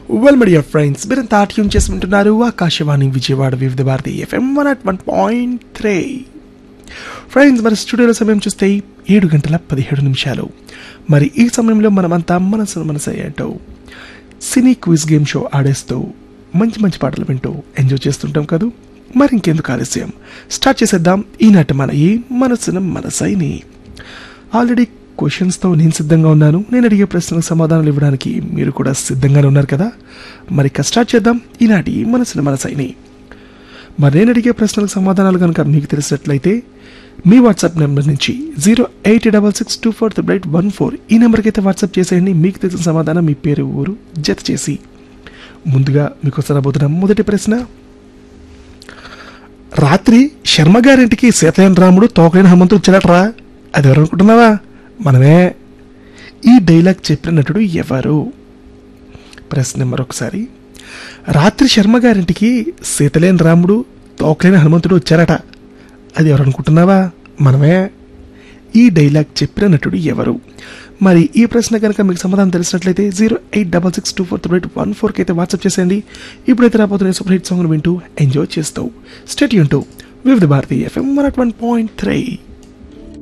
well మీడియా friends మీరంతా tune చేసి వింటున్నారు Akashvani Vijayawada Vividha Bharati FM one at one point three friends మరి స్టూడియోలో సమయం చూస్తే ఏడు గంటల పదిహేడు నిమిషాలు మరి ఈ సమయంలో మనమంతా మనసు మనసు ఏంటో సినీ క్విజ్ గేమ్ షో ఆడేస్తూ మంచి మంచి పాటలు వింటూ ఎంజాయ్ చేస్తుంటాం కదూ మరి ఇంకెందుకు ఆలస్యం స్టార్ట్ చేసేద్దాం ఈనాటి మన ఈ మనసున మనసైని ఆల్రెడీ క్వశ్చన్స్తో నేను సిద్ధంగా ఉన్నాను నేను అడిగే ప్రశ్నలకు సమాధానాలు ఇవ్వడానికి మీరు కూడా సిద్ధంగానే ఉన్నారు కదా మరి ఇక స్టార్ట్ చేద్దాం ఈనాటి మనసున మనసైని మరి నేను అడిగే ప్రశ్నలకు సమాధానాలు కనుక మీకు తెలిసినట్లయితే మీ వాట్సాప్ నెంబర్ నుంచి zero eight double six two four triple eight one four ఈ నెంబర్కి అయితే వాట్సాప్ చేసేయండి మీకు తెలిసిన సమాధానం మీ పేరు ఊరు జత చేసి ముందుగా మీకు రాబోతున్న మొదటి ప్రశ్న రాత్రి శర్మ గారింటికి సీతయ్యన రాముడు తోకైన హనుమంతుడు వచ్చాడట్రా అది ఎవరు అనుకుంటున్నావా మనమే ఈ డైలాగ్ చెప్పిన నటుడు ఎవరు ప్రశ్న మరొకసారి రాత్రి శర్మ గారింటికి సీతలేని రాముడు తోకలేని హనుమంతుడు వచ్చారట అది ఎవరు అనుకుంటున్నావా మనమే ఈ డైలాగ్ చెప్పిన నటుడు ఎవరు మరి ఈ ప్రశ్న కనుక మీకు సమాధానం తెలిసినట్లయితే zero eight double six two four three eight one ఫోర్కి అయితే వాట్సాప్ చేసేయండి ఇప్పుడైతే రాబోతున్న సూపర్ హిట్ సాంగ్ వింటూ ఎంజాయ్ చేస్తావు స్టేట్ యూన్ to Vividha Bharati FM one point three